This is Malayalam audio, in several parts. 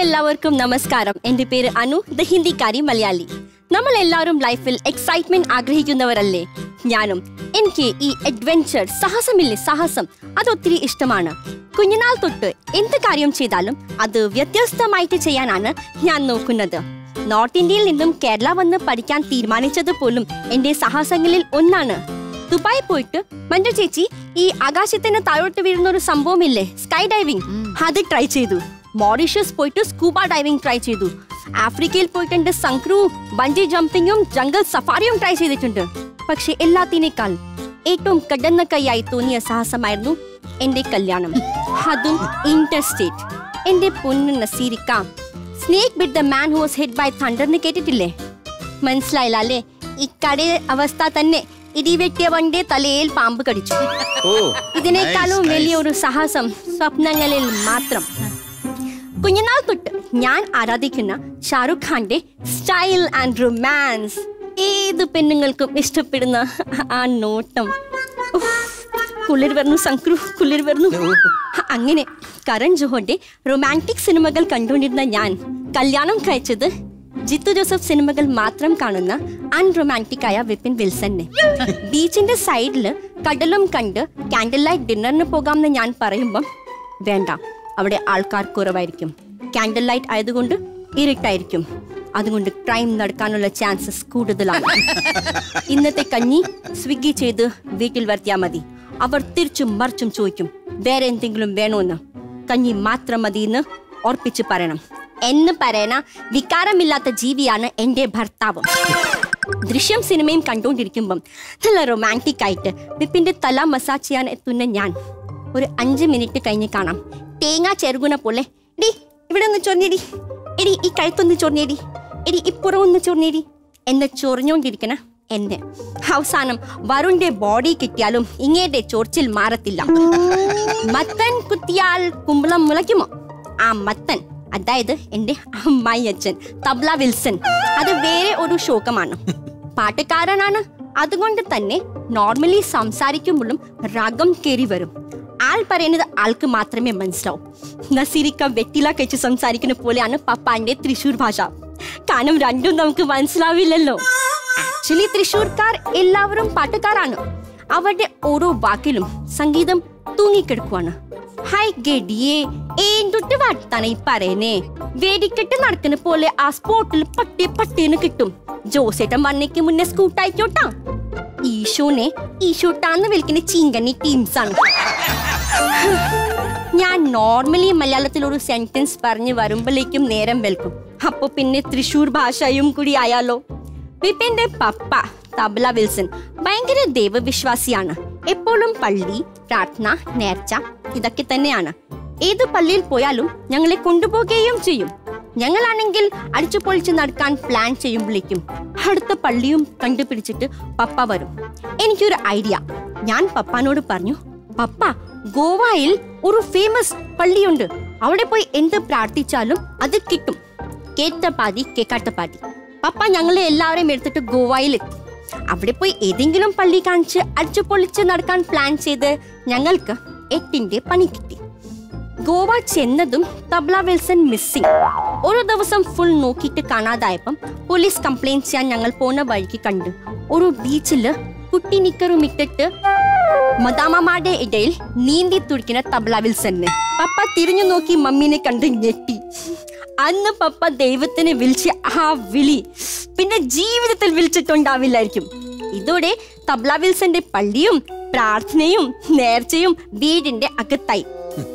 എല്ലാവർക്കും നമസ്കാരം എന്റെ പേര് അനു ദ ഹിന്ദിക്കാരി മലയാളി നമ്മൾ എല്ലാവരും ലൈഫിൽ എക്സൈറ്റ്മെന്റ് ആഗ്രഹിക്കുന്നവരല്ലേ ഞാനും എനിക്ക് ഈ അഡ്വെഞ്ചർ സാഹസമില്ലേ സാഹസം അത് ഒത്തിരി ഇഷ്ടമാണ് കുഞ്ഞുനാൾ തൊട്ട് എന്ത് കാര്യം ചെയ്താലും അത് വ്യത്യസ്തമായിട്ട് ചെയ്യാനാണ് ഞാൻ നോക്കുന്നത് നോർത്ത് ഇന്ത്യയിൽ നിന്നും കേരള വന്ന് പഠിക്കാൻ തീരുമാനിച്ചത് പോലും എന്റെ സാഹസങ്ങളിൽ ഒന്നാണ് ദുബായി പോയിട്ട് മഞ്ജു ചേച്ചി ഈ ആകാശത്തിന് താഴോട്ട് വീഴുന്ന ഒരു സംഭവമില്ലേ സ്കൈ ഡൈവിംഗ് അത് ട്രൈ ചെയ്തു മോറീഷ്യസ് പോയിട്ട് സ്കൂബ ഡൈവിംഗ് ട്രൈ ചെയ്തു ആഫ്രിക്കയിൽ പോയിട്ടുണ്ട് സംക്രു ബഞ്ചി ജമ്പിങ്ങും ജംഗൽ സഫാരിയും ട്രൈ ചെയ്തിട്ടുണ്ട് പക്ഷെ എല്ലാത്തിനേക്കാൾ ഏറ്റവും കടന്ന കൈയായി തോന്നിയ സാഹസമായിരുന്നു എന്റെ കല്യാണം അതും ഇന്റർസ്റ്റേറ്റ് എന്റെ പൊന്നു നസീരിക്ക snake bit the man who was hit by thunder എന്ന് കേട്ടിട്ടില്ലേ മനസ്സിലായില്ല അല്ലേ ഇക്കടെ അവസ്ഥ തന്നെ ഇടിവെട്ടിയ വണ്ടി തലയിൽ പാമ്പ് കടിച്ചു ഓ ഇതിനേക്കാളും nice, nice. വലിയൊരു സാഹസം സ്വപ്നങ്ങളിൽ മാത്രം കുഞ്ഞുനാൾ തൊട്ട് ഞാൻ ആരാധിക്കുന്ന ഷാറുഖ് ഖാന്റെ സ്റ്റൈൽ ആൻഡ് റൊമാൻസ് ഏത് പെണ്ണുങ്ങൾക്കും ഇഷ്ടപ്പെടുന്ന ആ നോട്ടം ഉഫ്, കുളിർ വരുന്നു സംക്രു കുളിർ വരുന്നു അങ്ങനെ കരൺ ജോഹറിന്റെ റൊമാൻറ്റിക് സിനിമകൾ കണ്ടുകൊണ്ടിരുന്ന ഞാൻ കല്യാണം കഴിച്ചത് ജിത്തു ജോസഫ് സിനിമകൾ മാത്രം കാണുന്ന അൺറൊമാൻറ്റിക് ആയ വിപിൻ വിൽസനെ ബീച്ചിന്റെ സൈഡിൽ കടലും കണ്ട് കാൻഡിൽ ലൈറ്റ് ഡിന്നറിന് പോകാമെന്ന് ഞാൻ പറയുമ്പം വേണ്ട അവിടെ ആൾക്കാർ കുറവായിരിക്കും കാൻഡിൽ ലൈറ്റ് ആയതുകൊണ്ട് ഇരുട്ടായിരിക്കും അതുകൊണ്ട് ക്രൈം നടക്കാനുള്ള ചാൻസസ് കൂടുതലാണ് ഇന്നത്തെ കഞ്ഞി സ്വിഗ്ഗി ചെയ്ത് വീട്ടിൽ വരുത്തിയാൽ മതി അവർ തിരിച്ചും മറിച്ചും ചോദിക്കും വേറെ എന്തെങ്കിലും വേണോന്ന് കഞ്ഞി മാത്രം മതി എന്ന് ഉറപ്പിച്ച് പറയണം എന്ന് പറയണ വികാരമില്ലാത്ത ജീവിയാണ് എൻ്റെ ഭർത്താവ് ദൃശ്യം സിനിമയും കണ്ടുകൊണ്ടിരിക്കുമ്പം നല്ല റൊമാൻറ്റിക് ആയിട്ട് വിപ്പിന്റെ തല മസാജ് ചെയ്യാൻ എത്തുന്ന ഞാൻ ഒരു അഞ്ച് മിനിറ്റ് കഴിഞ്ഞ് കാണാം തേങ്ങ ചെറുകുന പോലെ എടി ഇവിടെ ഒന്ന് ചൊറിഞ്ഞേടി എടി ഈ കഴുത്തൊന്ന് ചൊറിഞ്ഞേടി എടി ഇപ്പുറം ഒന്ന് ചൊറിഞ്ഞേടി എന്ന് ചൊറിഞ്ഞുകൊണ്ടിരിക്കണ എന്നെ അവസാനം വരുണിന്റെ ബോഡി കിട്ടിയാലും ഇങ്ങേന്റെ ചൊറിച്ചിൽ മാറത്തില്ല മത്തൻ കുത്തിയാൽ കുമ്പളം മുളയ്ക്കുമോ ആ മത്തൻ അതായത് എന്റെ അമ്മായി അച്ഛൻ തബ്ല വിൽസൺ അത് വേറെ ഒരു ശോകമാണ് പാട്ടുകാരനാണ് അതുകൊണ്ട് തന്നെ നോർമലി സംസാരിക്കുമ്പോഴും രാഗം കയറി വരും ആൾ പറയുന്നത് ആൾക്ക് മാത്രമേ മനസ്സിലാവൂ നസീരിക്ക വെറ്റില കഴിച്ച് സംസാരിക്കുന്ന പോലെയാണ് പപ്പാന്റെ തൃശൂർ ഭാഷ കാരണം രണ്ടും നമുക്ക് മനസ്സിലാവില്ലല്ലോ ആക്ച്വലി തൃശൂർക്കാർ എല്ലാവരും പാട്ടുകാരാണ് അവരുടെ ഓരോ വാക്കിലും സംഗീതം തൂങ്ങിക്കിടക്കുവാണ് ഹായ് ഗഡിയെ ഏന്തൊട്ട് വാട്ടാണ് ഈ പറയുന്നേ വേടിക്കെട്ട് നടക്കുന്ന പോലെ ആ സ്പോട്ടിൽ പട്ടി പട്ടീന്ന് കിട്ടും ജോസേട്ടൻ വന്നേക്ക് മുന്നേ സ്കൂട്ടായിക്കോട്ടാ ഈശോനെ ഈശോട്ടാന്ന് വിളിക്കുന്ന ചീങ്കണ്ണി ടീംസ് ആണ് ഞാൻ നോർമലി മലയാളത്തിൽ ഒരു സെന്റൻസ് പറഞ്ഞു വരുമ്പോഴേക്കും നേരം വെൽക്കും അപ്പൊ പിന്നെ തൃശൂർ ഭാഷയും കൂടി ആയാലോ വിപിന്റെ പപ്പ തബല വിൽസൺ ഭയങ്കര ദൈവവിശ്വാസിയാണ് എപ്പോഴും പള്ളി പ്രാർത്ഥന നേർച്ച ഇതൊക്കെ തന്നെയാണ് ഏത് പള്ളിയിൽ പോയാലും ഞങ്ങളെ കൊണ്ടുപോകുകയും ചെയ്യും ഞങ്ങളാണെങ്കിൽ അടിച്ചു പൊളിച്ച് നടക്കാൻ പ്ലാൻ ചെയ്യുമ്പോഴേക്കും അടുത്ത പള്ളിയും കണ്ടുപിടിച്ചിട്ട് പപ്പ വരും എനിക്കൊരു ഐഡിയ ഞാൻ പപ്പാനോട് പറഞ്ഞു പപ്പ ഗോവയിൽ ഒരു ഫേമസ് പള്ളിയുണ്ട് അവിടെ പോയി എന്ത് പ്രാർത്ഥിച്ചാലും അത് കിട്ടും കേട്ട പാതി കേക്കാത്ത പാതി പപ്പ ഞങ്ങളെ എല്ലാവരെയും എടുത്തിട്ട് ഗോവയിലെത്തി അവിടെ പോയി ഏതെങ്കിലും പള്ളി കാണിച്ച് അടിച്ചു പൊളിച്ച് നടക്കാൻ പ്ലാൻ ചെയ്ത് ഞങ്ങൾക്ക് എട്ടിന്റെ പണി കിട്ടി ഗോവ ചെന്നതും തബ്ല വിൽസൺ മിസ്സിംഗ് ഒരു ദിവസം ഫുൾ നോക്കിയിട്ട് കാണാതായപ്പം പോലീസ് കംപ്ലൈന്റ് ചെയ്യാൻ ഞങ്ങൾ പോണ വഴിക്ക് കണ്ടു ഒരു ബീച്ചില് കുട്ടി നിക്കറും ഇട്ടിട്ട് മദാമമാരുടെ ഇടയിൽ നീന്തി തുടിക്കുന്ന തബ്ല വിൽസണ് പപ്പ തിരിഞ്ഞു നോക്കി മമ്മീനെ കണ്ട് ഞെട്ടി അന്ന് പപ്പ ദൈവത്തിനെ വിളിച്ച് ആ വിളി പിന്നെ ജീവിതത്തിൽ വിളിച്ചിട്ടുണ്ടാവില്ലായിരിക്കും ഇതോടെ തബ്ല വിൽസന്റെ പള്ളിയും പ്രാർത്ഥനയും നേർച്ചയും വീടിന്റെ അകത്തായി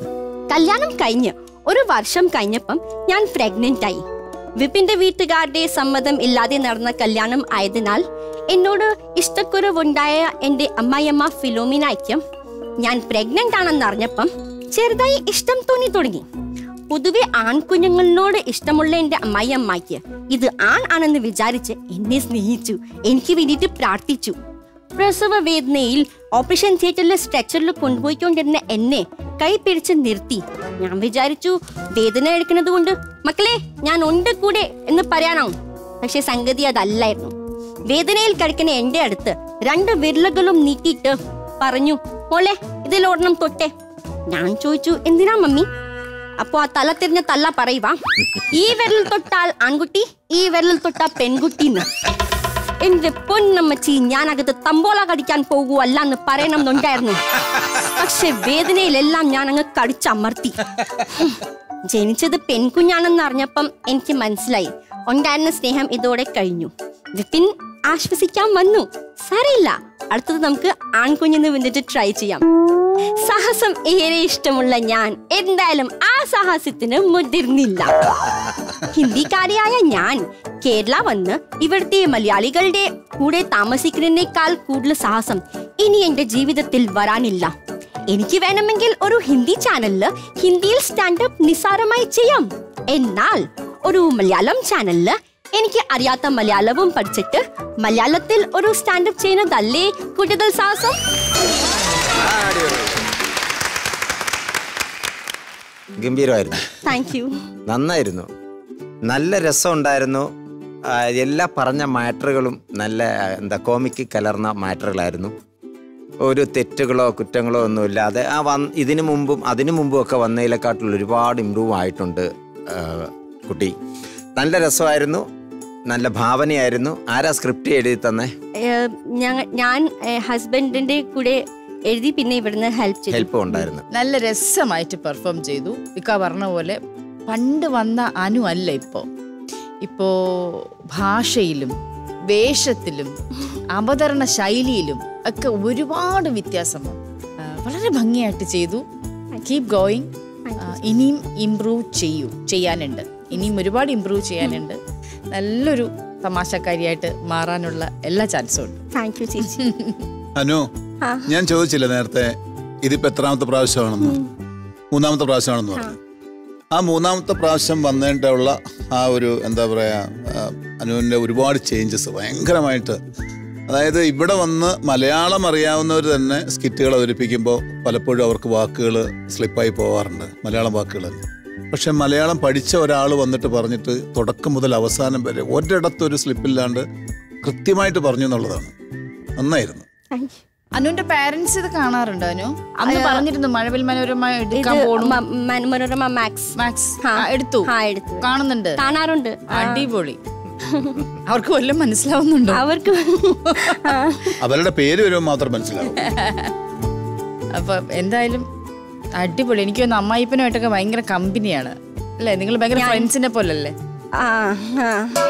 കല്യാണം കഴിഞ്ഞ് ഒരു വർഷം കഴിഞ്ഞപ്പം ഞാൻ പ്രഗ്നന്റ് ആയി വിപിന്റെ വീട്ടുകാരുടെ സമ്മതം ഇല്ലാതെ നടന്ന കല്യാണം ആയതിനാൽ എന്നോട് ഇഷ്ടക്കുറവുണ്ടായ എൻ്റെ അമ്മായിയമ്മ ഫിലോമിനയ്ക്ക് ഞാൻ പ്രഗ്നന്റ് ആണെന്ന് അറിഞ്ഞപ്പം ചെറുതായി ഇഷ്ടം തോന്നി തുടങ്ങി പൊതുവെ ആൺകുഞ്ഞുങ്ങളിനോട് ഇഷ്ടമുള്ള എൻ്റെ അമ്മായിയമ്മയ്ക്ക് ഇത് ആൺ ആണെന്ന് വിചാരിച്ച് എന്നെ സ്നേഹിച്ചു എനിക്ക് വേണ്ടിയിട്ട് പ്രാർത്ഥിച്ചു പ്രസവ വേദനയിൽ ഓപ്പറേഷൻ തിയേറ്ററിൽ സ്ട്രെച്ചറിൽ കൊണ്ടുപോയിക്കൊണ്ടിരുന്ന എന്നെ കൈ പിടിച്ച് നിർത്തി ഞാൻ വിചാരിച്ചു വേദന എടുക്കുന്നത് കൊണ്ട് മക്കളെ ഞാൻ ഉണ്ട് കൂടെ എന്ന് പറയാനോ പക്ഷെ സംഗതി അതല്ലായിരുന്നു വേദനയിൽ കിടക്കുന്ന എന്റെ അടുത്ത് രണ്ട് വിരലുകളും നീട്ടിയിട്ട് പറഞ്ഞു മോളെ ഇതിലോടണം തൊട്ടെ ഞാൻ ചോദിച്ചു എന്തിനാ മമ്മി അപ്പൊ ആ തല തിരിഞ്ഞ തല്ല പറയുക ഈ വിരൽ തൊട്ടാൽ ആൺകുട്ടി ഈ വിരൽ തൊട്ടാൽ പെൺകുട്ടി എന്റെ പൊന്നമ്മച്ചി ഞാനകത്ത് തമ്പോല കടിക്കാൻ പോകുവല്ല എന്ന് പറയണമെന്നുണ്ടായിരുന്നു പക്ഷെ വേദനയിലെല്ലാം ഞാൻ അങ്ങ് കടിച്ചമർത്തി ഹും. ജനിച്ചത് പെൺകുഞ്ഞാണെന്ന് അറിഞ്ഞപ്പം എനിക്ക് മനസ്സിലായി ഉണ്ടായിരുന്ന സ്നേഹം ഇതോടെ കഴിഞ്ഞു വിപിൻ ആശ്വസിക്കാൻ വന്നു സാരയില്ല അടുത്തത് നമുക്ക് ആൺകുഞ്ഞിന്ന് വന്നിട്ട് ട്രൈ ചെയ്യാം സാഹസം ഏറെ ഇഷ്ടമുള്ള ഞാൻ എന്തായാലും ആ സാഹസത്തിന് മുതിർന്നില്ല ഹിന്ദിക്കാരിയായ ഞാൻ കേരള വന്ന് ഇവിടുത്തെ മലയാളികളുടെ കൂടെ താമസിക്കുന്നതിനേക്കാൾ കൂടുതൽ സാഹസം ഇനി എന്റെ ജീവിതത്തിൽ വരാനില്ല എനിക്ക് വേണമെങ്കിൽ ഒരു ഹിന്ദി ചാനലില് ഹിന്ദിയിൽ സ്റ്റാൻഡപ്പ് നിസ്സാരമായി ചെയ്യാം എന്നാൽ ഒരു മലയാളം ചാനലില് എനിക്ക് അറിയാത്ത മലയാളവും പഠിച്ചിട്ട് മലയാളത്തിൽ ഒരു സ്റ്റാൻഡപ്പ് ചെയ്യുന്നതല്ലേ കൂടുതൽ സാഹസം ഗംഭീരമായിരുന്നു താങ്ക് യു നന്നായിരുന്നു നല്ല രസമുണ്ടായിരുന്നു ആ, എല്ലാ പറഞ്ഞ മാറ്ററുകളും നല്ല ആ, എന്താ കോമിക്ക് കലർന്ന മാറ്ററുകളായിരുന്നു ഒരു തെറ്റുകളോ കുറ്റങ്ങളോ ഒന്നുമില്ലാതെ ആ വന്ന് ഇതിനു മുമ്പും അതിനു മുമ്പും ഒക്കെ വന്നതിനെക്കാട്ടിൽ ഒരുപാട് ഇമ്പ്രൂവ് ആയിട്ടുണ്ട് ആ, കുട്ടി നല്ല രസമായിരുന്നു നല്ല ഭാവനയായിരുന്നു ആരാ സ്ക്രിപ്റ്റ് എഴുതി തന്നെ ഏഹ് ഞങ്ങ ഞാൻ ഹസ്ബൻഡിന്റെ കൂടെ എഴുതി പിന്നെ ഇവിടുന്ന് ഹെൽപ്പ് ചെയ്തു ഹെൽപ്പും ഉണ്ടായിരുന്നു നല്ല രസമായിട്ട് പെർഫോം ചെയ്തു ഇക്ക പറഞ്ഞ പോലെ പണ്ട് വന്ന അനു അല്ല ഇപ്പോ ഇപ്പോ ഭാഷയിലും വേഷത്തിലും അവതരണ ശൈലിയിലും ഒക്കെ ഒരുപാട് വ്യത്യാസം വന്നു. ആ, വളരെ ഭംഗിയായിട്ട് ചെയ്തു കീപ് ഗോയിങ് ഇനിയും ഇമ്പ്രൂവ് ചെയ്യൂ ചെയ്യാനുണ്ട് ഇനിയും ഒരുപാട് ഇമ്പ്രൂവ് ചെയ്യാനുണ്ട് നല്ലൊരു തമാശക്കാരിയായിട്ട് മാറാനുള്ള എല്ലാ ചാൻസും ഉണ്ട് താങ്ക് യു ചേച്ചി അനു ആ. ഞാൻ ചോദിച്ചില്ല നേരത്തെ ഇതിപ്പോ എത്രാമത്തെ പ്രാവശ്യമാണെന്ന് മൂന്നാമത്തെ പ്രാവശ്യമാണെന്ന് പറഞ്ഞു ആ മൂന്നാമത്തെ പ്രാവശ്യം വന്നിട്ടുള്ള ആ ഒരു എന്താ പറയാ ആ, അനുവിന്റെ ഒരുപാട് ചേഞ്ചസ് ഭയങ്കരമായിട്ട് അതായത് ഇവിടെ വന്ന് മലയാളം അറിയാവുന്നവർ തന്നെ സ്കിറ്റുകൾ അവതരിപ്പിക്കുമ്പോൾ പലപ്പോഴും അവർക്ക് വാക്കുകൾ സ്ലിപ്പായി പോവാറുണ്ട് മലയാളം വാക്കുകൾ പക്ഷെ മലയാളം പഠിച്ച ഒരാൾ വന്നിട്ട് പറഞ്ഞിട്ട് തുടക്കം മുതൽ അവസാനം വരെ ഒരിടത്തൊരു സ്ലിപ്പില്ലാണ്ട് കൃത്യമായിട്ട് പറഞ്ഞു എന്നുള്ളതാണ് നന്നായിരുന്നു താങ്ക് യു അനുവിന്റെ പാരന്റ്സ് ഇത് കാണാറുണ്ടോ അനു അന്ന് പറഞ്ഞിരുന്നു മഴവിൽ മനോരമ ഇത് എടുക്കാൻ പോണു മ- മ- മനോരമ മാക്സ് മാക്സ് ആ. ആ, എടുത്തു ആ എടുത്തു കാണുന്നുണ്ട് കാണാറുണ്ട് ആ. അടിപൊളി അവർക്ക് വല്ലതും മനസ്സിലാവുന്നുണ്ടോ അവർക്ക് ആ. അവരുടെ പേര് വരുമ്പോൾ മാത്രം മനസ്സിലാവും അപ്പൊ എന്തായാലും അടിപൊളി എനിക്ക് തോന്നുന്നു അമ്മായിപ്പനുമായിട്ടൊക്കെ ഭയങ്കര കമ്പനിയാണ് അല്ലേ നിങ്ങൾ ഭയങ്കര ഫ്രണ്ട്സിനെ പോലല്ലേ ആ, ആ.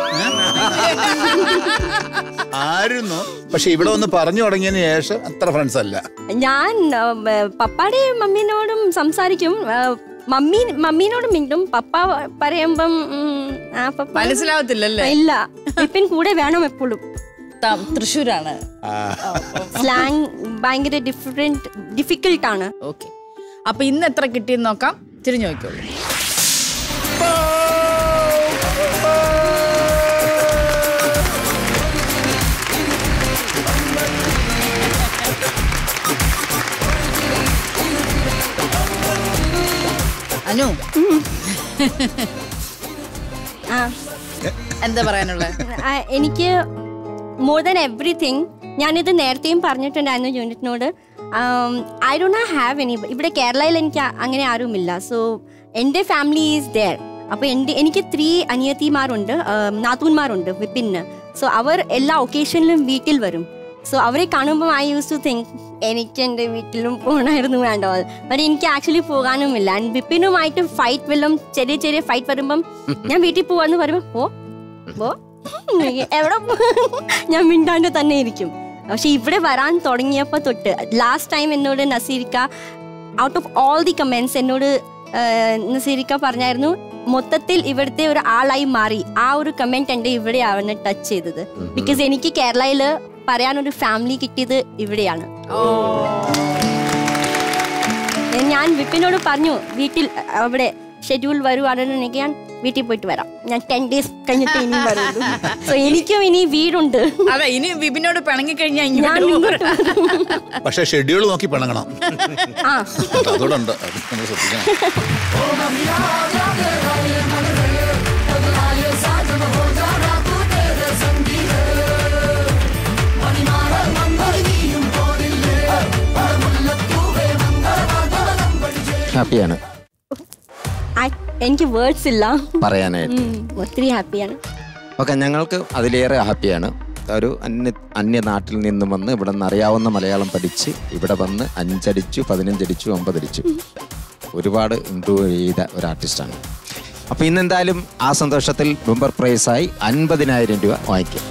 ആയിരുന്നു പക്ഷെ ഇവിടെ ഒന്ന് പറഞ്ഞു തുടങ്ങിയതിന് ശേഷം അത്ര ഫ്രണ്ട്സ് അല്ല ഞാൻ ആ, ബ- പപ്പാടെയും മമ്മീനോടും സംസാരിക്കും ആ, മമ്മി മമ്മീനോടും മിണ്ടും പപ്പ പറയുമ്പം ഉം, ആ പപ്പ മനസ്സിലാവത്തില്ലല്ലേ ഇല്ല വിപ്പിൻ കൂടെ വേണം എപ്പോഴും ത- തൃശ്ശൂരാണ് സ്ലാങ് ഭയങ്കര ഡിഫറെന്റ് ഡിഫിക്കൽട്ട് ആണ് ഓക്കെ അപ്പൊ ഇന്ന് എത്ര കിട്ടിയെന്ന് നോക്കാം തിരിഞ്ഞു നോക്കിയോളൂ അനു ആ എന്താ പറയാനുള്ളത് ആ, എനിക്ക് മോർ ദാൻ എവറിഥിങ് ഞാനിത് നേരത്തെയും പറഞ്ഞിട്ടുണ്ടായിരുന്നു യൂണിറ്റിനോട് I do not have any ഇവിടെ കേരളയിൽ എനിക്ക് അ- അങ്ങനെ ആരുമില്ല സോ എൻ്റെ ഫാമിലി ഈസ് ദർ അപ്പോൾ എൻ്റെ എനിക്ക് ത്രീ അനിയത്തിമാരുണ്ട് um, നാത്തൂന്മാരുണ്ട് വിപ്പിന് സോ അവർ എല്ലാ ഒക്കേഷനിലും വീട്ടിൽ വരും സോ അവരെ കാണുമ്പോൾ ഐ യൂസ് ടു തിങ്ക് എനിക്ക് എൻ്റെ വീട്ടിലും പോകണമായിരുന്നു വേണ്ട പക്ഷേ എനിക്ക് ആക്ച്വലി പോകാനുമില്ല ആൻഡ് വിപ്പിനുമായിട്ട് ഫൈറ്റ് വല്ലതും ചെറിയ ചെറിയ ഫൈറ്റ് വരുമ്പം ഞാൻ വീട്ടിൽ പോവാന്ന് പറയുമ്പോൾ ഓ ഓ എവിടെ പോ- ഞാൻ മിണ്ടാണ്ട് തന്നെ ഇരിക്കും പക്ഷെ ഇവിടെ വരാൻ തുടങ്ങിയപ്പോൾ തൊട്ട് ലാസ്റ്റ് ടൈം എന്നോട് നസീരിക്ക out of all the comments എന്നോട് ആ, നസീരിക്ക പറഞ്ഞായിരുന്നു മൊത്തത്തിൽ ഇവിടുത്തെ ഒരു ആളായി മാറി ആ ഒരു കമന്റ് എൻ്റെ ഇവിടെയാണ് ടച്ച് ചെയ്തത് ബിക്കോസ് എനിക്ക് കേരളയിൽ പറയാനൊരു ഫാമിലി കിട്ടിയത് ഇവിടെയാണ് ഞാൻ വിപിനോട് പറഞ്ഞു വീട്ടിൽ അവിടെ ഷെഡ്യൂൾ വരുവാണെന്നുണ്ടെങ്കിൽ ഞാൻ വീട്ടിൽ പോയിട്ട് വരാം ഞാൻ ടെൻ ഡേയ്സ് കഴിഞ്ഞിട്ട് ഇനിയും വരുള്ളൂ സോ എനിക്കും ഇനി വീടുണ്ട് അതെ ഇനി വിപിനോട് പിണങ്ങി കഴിഞ്ഞാൽ ഞാൻ ഇങ്ങോട്ട് ഇങ്ങോട്ട് പക്ഷെ ഷെഡ്യൂൾ നോക്കി പിണങ്ങണം ആ അതുകൂടെ ഉണ്ട് അത് നമ്മൾ ശ്രദ്ധിക്കണം ഹാപ്പിയാണ് എനിക്ക് വേർഡ്സ് ഇല്ല പറയാനായിട്ട് ഉം, ഒത്തിരി ഹാപ്പിയാണ് ഓക്കെ ഞങ്ങൾക്ക് അതിലേറെ ഹാപ്പിയാണ് ഒരു അന്യ അന്യനാട്ടിൽ നിന്നും വന്ന് ഇവിടെ നിന്ന് അറിയാവുന്ന മലയാളം പഠിച്ച് ഇവിടെ വന്ന് അഞ്ചടിച്ചു പതിനഞ്ചടിച്ചു ഒമ്പതടിച്ചു ഒരുപാട് ഇമ്പ്രൂവ് ചെയ്ത ഒരു ആർട്ടിസ്റ്റാണ് അപ്പോൾ ഇന്നെന്തായാലും ആ സന്തോഷത്തിൽ ബുംബർ പ്രൈസായി അൻപതിനായിരം രൂപ വാങ്ങിക്കും